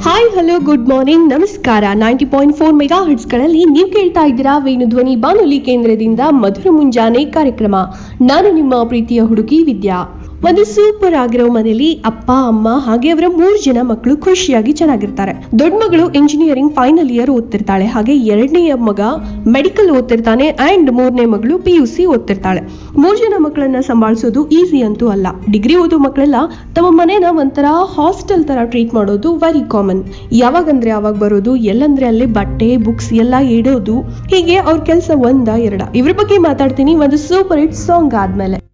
hi hello good morning ನಮಸ್ಕಾರ ninety point four mega ಗಳಲ್ಲಿ ನೀವು ಕೇಳ್ತಾ ಇದ್ದೀರಾ ವೇಣುಧ್ವನಿ ಬಾನುಲಿ ಕೇಂದ್ರದಿಂದ ಮಧುರ ಮುಂಜಾನೆ ಕಾರ್ಯಕ್ರಮ ನಾನು ನಿಮ್ಮ ಪ್ರೀತಿಯ ಹುಡುಗಿ ವಿದ್ಯಾ ಒಂದು ಸೂಪರ್ ಆಗಿರೋ ಮನೆಯಲ್ಲಿ ಅಪ್ಪ ಅಮ್ಮ ಹಾಗೆ ಅವರ ಮೂರು ಜನ ಮಕ್ಕಳು ಖುಷಿಯಾಗಿ ಚೆನ್ನಾಗಿರ್ತಾರೆ ದೊಡ್ಡ ಮಗಳು ಇಂಜಿನಿಯರಿಂಗ್ ಫೈನಲ್ ಇಯರ್ ಓದ್ತಿರ್ತಾಳೆ ಹಾಗೆ ಎರಡನೆಯ ಮಗ ಮೆಡಿಕಲ್ ಓದ್ತಿರ್ತಾನೆ ಅಂಡ್ ಮೂರನೇ ಮಗಳು ಪಿ ಯು ಸಿ ಓದ್ತಿರ್ತಾಳೆ ಮೂರು ಜನ ಮಕ್ಕಳನ್ನ ಸಂಭಾಳಿಸೋದು ಈಸಿ ಅಂತೂ ಅಲ್ಲ ಡಿಗ್ರಿ ಓದೋ ಮಕ್ಕಳೆಲ್ಲ ತಮ್ಮ ಮನೇನ ಒಂಥರ ಹಾಸ್ಟೆಲ್ ತರ ಟ್ರೀಟ್ ಮಾಡೋದು ವೆರಿ ಕಾಮನ್ ಯಾವಾಗಂದ್ರೆ ಯಾವಾಗ ಬರೋದು ಎಲ್ಲಂದ್ರೆ ಅಲ್ಲಿ ಬಟ್ಟೆ ಬುಕ್ಸ್ ಎಲ್ಲ ಇಡೋದು ಹೀಗೆ ಅವ್ರ ಕೆಲಸ ಒಂದ ಎರಡ ಇವ್ರ ಬಗ್ಗೆ ಮಾತಾಡ್ತೀನಿ ಒಂದು ಸೂಪರ್ ಹಿಟ್ ಸಾಂಗ್ ಆದ್ಮೇಲೆ